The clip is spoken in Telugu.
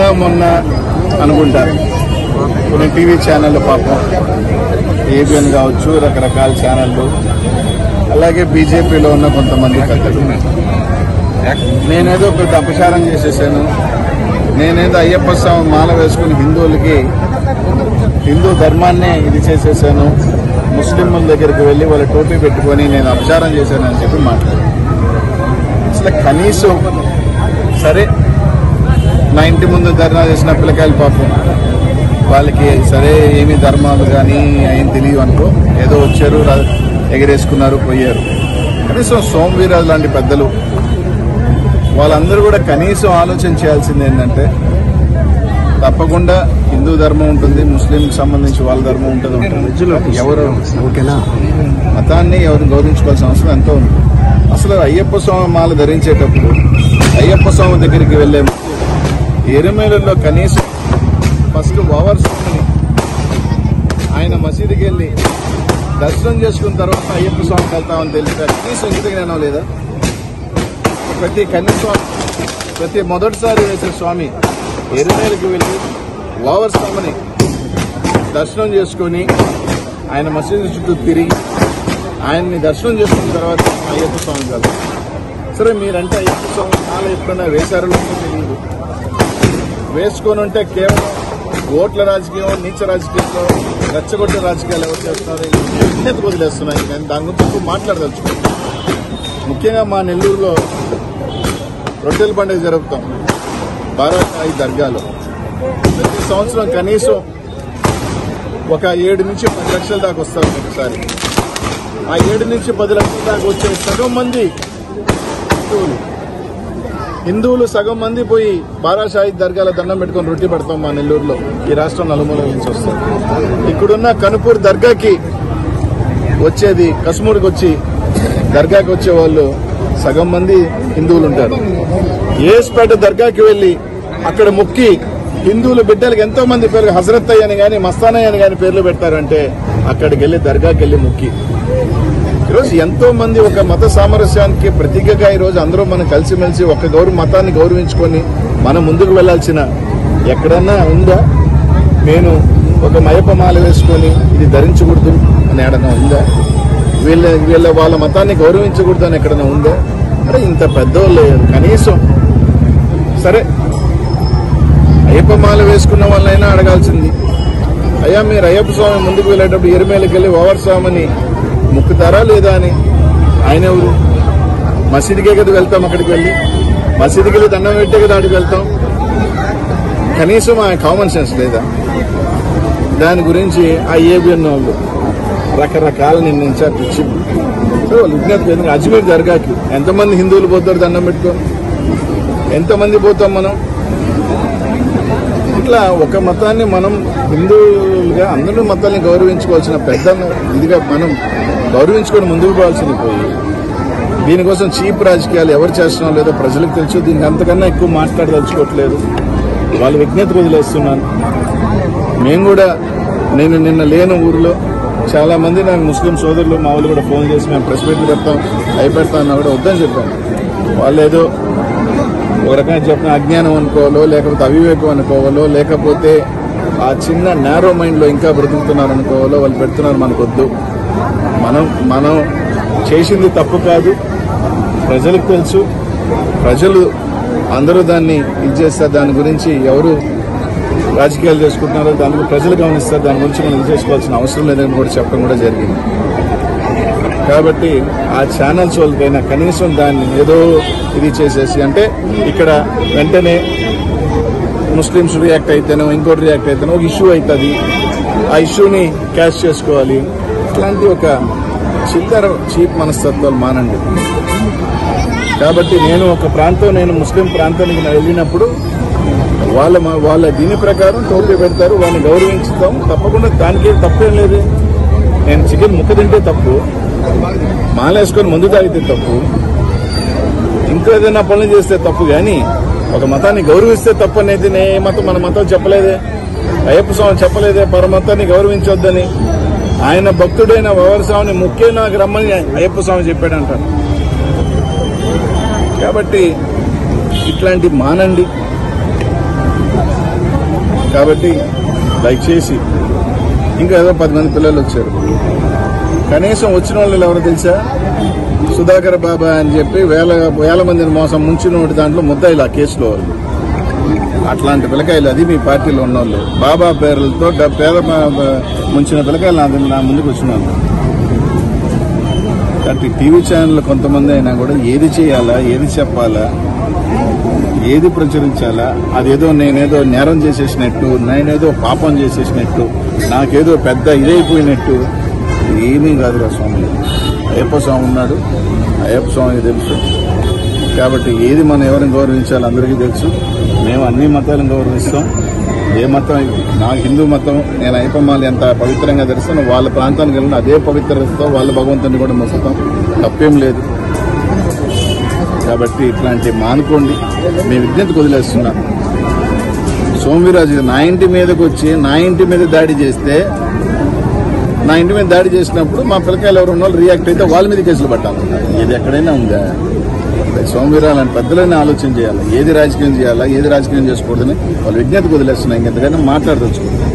మొన్న అనుకుంటా కొన్ని టీవీ ఛానళ్ళు పాపం ఏబిఎన్ కావచ్చు రకరకాల ఛానళ్ళు అలాగే బీజేపీలో ఉన్న కొంతమంది పెద్దలు నేనేదో పెద్ద అపచారం చేసేసాను నేనేదో అయ్యప్ప స్వామి మాల వేసుకుని హిందువులకి హిందూ ధర్మాన్నే ఇది చేసేసాను ముస్లింల దగ్గరికి వెళ్ళి వాళ్ళ టోపీ పెట్టుకొని నేను అపచారం చేశానని చెప్పి మాట్లాడాను అసలు కనీసం సరే నా ఇంటి ముందు ధర్నా చేసిన పిల్లకాయలు పాపం వాళ్ళకి సరే ఏమి ధర్మాలు కానీ ఏం తెలియదు అనుకో ఏదో వచ్చారు రా- ఎగరేసుకున్నారు పోయారు కనీసం సోమవీరాజు లాంటి పెద్దలు వాళ్ళందరూ కూడా కనీసం ఆలోచన చేయాల్సింది ఏంటంటే తప్పకుండా హిందూ ధర్మం ఉంటుంది ముస్లింకి సంబంధించి వాళ్ళ ధర్మం ఉంటుంది ఉంటుంది ఎవరు ఓకేనా మతాన్ని ఎవరు గౌరవించుకోవాల్సిన అవసరం ఎంతో ఉంది అసలు అయ్యప్ప స్వామి మాల ధరించేటప్పుడు అయ్యప్ప స్వామి దగ్గరికి వెళ్ళే ముందు ఎరుమేలలో కనీసం ఫస్ట్ ఓవర్ స్వామిని ఆయన మసీదుకి వెళ్ళి దర్శనం చేసుకున్న తర్వాత అయ్యప్ప స్వామికి వెళ్తామని తెలిస్తే కనీసం ఇంత జ్ఞానం లేదా ప్రతి కనీసం ప్రతి మొదటిసారి వేసే స్వామి ఎరుమేలకు వెళ్ళి ఓవర్ స్వామిని దర్శనం చేసుకొని ఆయన మసీదు చుట్టూ తిరిగి ఆయన్ని దర్శనం చేసుకున్న తర్వాత అయ్యప్ప స్వామి గారు సరే మీరంటే అయ్యప్ప స్వామి మాల ఎప్పుడైనా వేశారో లేదో తెలియదు వేసుకొని ఉంటే కేవలం ఓట్ల రాజకీయం నీచ రాజకీయంలో రెచ్చగొట్టే రాజకీయాలు ఎవరు చేస్తున్నారు విజ్ఞత వదిలేస్తున్నాయి నేను దాని గురించి ఎక్కువ మాట్లాడదలుచుకోను ముఖ్యంగా మా నెల్లూరులో రొట్టెల పండుగ జరుపుతాం బారాసాయి దర్గాలో ప్రతి సంవత్సరం కనీసం ఒక ఏడు నుంచి పది లక్షల దాకా వస్తారు ఒకసారి ఆ ఏడు నుంచి పది లక్షల దాకా వచ్చే సగం మంది హిందువులు హిందువులు సగం మంది పోయి బారాషాహి దర్గాల దండం పెట్టుకొని రొట్టి పెడతాం మా నెల్లూరులో ఈ రాష్ట్రం నలుమూల నుంచి వస్తారు ఇక్కడున్న కనుపూర్ దర్గాకి వచ్చేది కశ్మూర్కి వచ్చి దర్గాకి వచ్చే వాళ్ళు సగం మంది హిందువులు ఉంటారు ఏస్పేట దర్గాకి వెళ్ళి అక్కడ మొక్కి హిందువుల బిడ్డలకు ఎంతో మంది పేరు హజరత్ అయ్యని కానీ మస్తానయ్య అని కానీ పేర్లు పెడతారంటే అక్కడికి వెళ్ళి దర్గాకి వెళ్ళి మొక్కి ఈరోజు ఎంతో మంది ఒక మత సామరస్యానికి ప్రతీకగా ఈరోజు అందరూ మనం కలిసిమెలిసి ఒక గౌరవ మతాన్ని గౌరవించుకొని మనం ముందుకు వెళ్లాల్సిన ఎక్కడన్నా ఉందా నేను ఒక మయప మాల వేసుకొని ఇది ధరించకూడదు అని ఎక్కడన్నా ఉందా వీళ్ళ వీళ్ళ వాళ్ళ మతాన్ని గౌరవించకూడదు అని ఎక్కడన్నా ఉందా అరే ఇంత పెద్దోళ్ళు కనీసం సరే అయ్యప్ప మాల వేసుకున్న వాళ్ళైనా అడగాల్సింది అయ్యా మీరు అయ్యప్ప స్వామి ముందుకు వెళ్ళేటప్పుడు ఎరుమేలకు వెళ్ళి ఓవర్ స్వామిని ముక్కుతారా లేదా అని ఆయన ఎవరు మసీదుకే కదా వెళ్తాం అక్కడికి వెళ్ళి మసీదుకి వెళ్ళి దండం పెట్టే కదా అక్కడికి వెళ్తాం కనీసం ఆ కామన్ సెన్స్ లేదా దాని గురించి ఆ ఏబిఎన్ వాళ్ళు రకరకాల నిర్ణయించారు పిచ్చి సో వాళ్ళు విజ్ఞప్తి చేయండి. అజ్మీర్ దర్గాకి ఎంతమంది హిందువులు పోతారు దండం పెట్టుకొని ఎంతమంది పోతాం మనం ఇట్లా ఒక మతాన్ని మనం హిందువులుగా అందరూ మతాల్ని గౌరవించుకోవాల్సిన పెద్ద ఇదిగా మనం గౌరవించుకొని ముందుకు పోవాల్సింది పోయి దీనికోసం చీప్ రాజకీయాలు ఎవరు చేస్తున్నారో లేదో ప్రజలకు తెలుసు దీనికి అంతకన్నా ఎక్కువ మాట్లాడదలుచుకోవట్లేదు వాళ్ళు విజ్ఞత వదిలేస్తున్నాను మేము కూడా నేను నిన్న లేను ఊరిలో చాలా మంది నాకు ముస్లిం సోదరులు మా వాళ్ళు కూడా ఫోన్ చేసి మేము ప్రెస్ మీట్లు పెడతాం అవి పెడతాం అన్నా కూడా వద్దని చెప్పాను వాళ్ళు ఏదో ఒక రకంగా చెప్పిన అజ్ఞానం అనుకోవాలో లేకపోతే అవివేకం అనుకోవాలో లేకపోతే ఆ చిన్న నేరో మైండ్లో ఇంకా బ్రతుకుతున్నారు అనుకోవాలో వాళ్ళు పెడుతున్నారు మనకొద్దు మనం మనం చేసింది తప్పు కాదు ప్రజలకు తెలుసు ప్రజలు అందరూ దాన్ని ఇది చేస్తారు దాని గురించి ఎవరు రాజకీయాలు చేసుకుంటున్నారో దాని గురించి ప్రజలు గమనిస్తారు దాని గురించి మనం ఇది చేసుకోవాల్సిన అవసరం లేదని కూడా చెప్పడం కూడా జరిగింది కాబట్టి ఆ ఛానల్స్ వాళ్ళకైనా కనీసం దాన్ని ఏదో ఇది చేసేసి అంటే ఇక్కడ వెంటనే ముస్లిమ్స్ రియాక్ట్ అయితేనో ఇంకోటి రియాక్ట్ అయితేనో ఒక ఇష్యూ అవుతుంది ఆ ఇష్యూని క్యాష్ చేసుకోవాలి ఇట్లాంటి ఒక చిల్లర చీప్ మనస్తత్వాలు మానండి కాబట్టి నేను ఒక ప్రాంతం నేను ముస్లిం ప్రాంతానికి నేను వెళ్ళినప్పుడు వాళ్ళ మా- వాళ్ళ దీని ప్రకారం టోపీ పెడతారు వాళ్ళని గౌరవించుతాం తప్పకుండా దానికి ఏం తప్పేం లేదు నేను చికెన్ ముక్క తింటే తప్పు మాలేసుకొని ముందు తాగితే తప్పు ఇంకా ఏదైనా పనులు చేస్తే తప్పు కానీ ఒక మతాన్ని గౌరవిస్తే తప్పు అనేది నే ఏ మతం మన మతం చెప్పలేదే అయ్యప్ప స్వామి చెప్పలేదే పరమతాన్ని గౌరవించొద్దని ఆయన భక్తుడైన స్వామిని ముఖ్య నాకు రమ్మని అయ్యప్ప స్వామి చెప్పాడంటారు కాబట్టి ఇట్లాంటి మానండి కాబట్టి దయచేసి ఇంకా ఏదో పది మంది పిల్లలు వచ్చారు కనీసం వచ్చిన వాళ్ళు ఎవరో తెలుసా సుధాకర్ బాబా అని చెప్పి వేల వేల మందిని మోసం ముంచిన ఒకటి దాంట్లో ముద్దాయిలు ఆ కేసులో వాళ్ళు అట్లాంటి పిల్లకాయలు అది మీ పార్టీలో ఉన్నోళ్ళు బాబా పేర్లతో డ- పేద మ- మ- ముంచిన పిల్లకాయలు నా నా ముందుకు వచ్చిన వాళ్ళు కాబట్టి టీవీ ఛానల్ కొంతమంది అయినా కూడా ఏది చేయాలా ఏది చెప్పాలా ఏది ప్రచురించాలా అదేదో నేనేదో నేరం చేసేసినట్టు నేనేదో పాపం చేసేసినట్టు నాకేదో పెద్ద ఇదైపోయినట్టు ఏమీ కాదురా స్వామి అయ్యప్ప స్వామి ఉన్నాడు అయ్యప్ప స్వామికి తెలుసు కాబట్టి ఏది మనం ఎవరిని గౌరవించాలో అందరికీ తెలుసు మేము అన్ని మతాలను గౌరవిస్తాం ఏ మతం నా హిందూ మతం నేను అయ్యప్పమాలు ఎంత పవిత్రంగా తెలుస్తానో వాళ్ళ ప్రాంతానికి వెళ్ళిన అదే పవిత్రతతో వాళ్ళ భగవంతుని కూడా మొక్కుతాం తప్పేం లేదు కాబట్టి ఇట్లాంటి మానుకోండి మీ విజ్ఞతకు వదిలేస్తున్నా సోమవీరాజు నా ఇంటి మీదకి వచ్చి నా ఇంటి మీద దాడి చేస్తే నా ఇంటి మీద దాడి చేసినప్పుడు మా పిల్లకాయలు ఎవరు ఉన్న వాళ్ళు రియాక్ట్ అయితే వాళ్ళ మీద కేసులు పట్టాలి ఇది ఎక్కడైనా ఉందా సోమవీరాలు అని పెద్దలైనా ఆలోచన చేయాలి ఏది రాజకీయం చేయాలా ఏది రాజకీయం చేసుకోకూడదని వాళ్ళు విజ్ఞతకు వదిలేస్తున్నాయి ఇంకెంతకైనా మాట్లాడదలుచుకుంటారు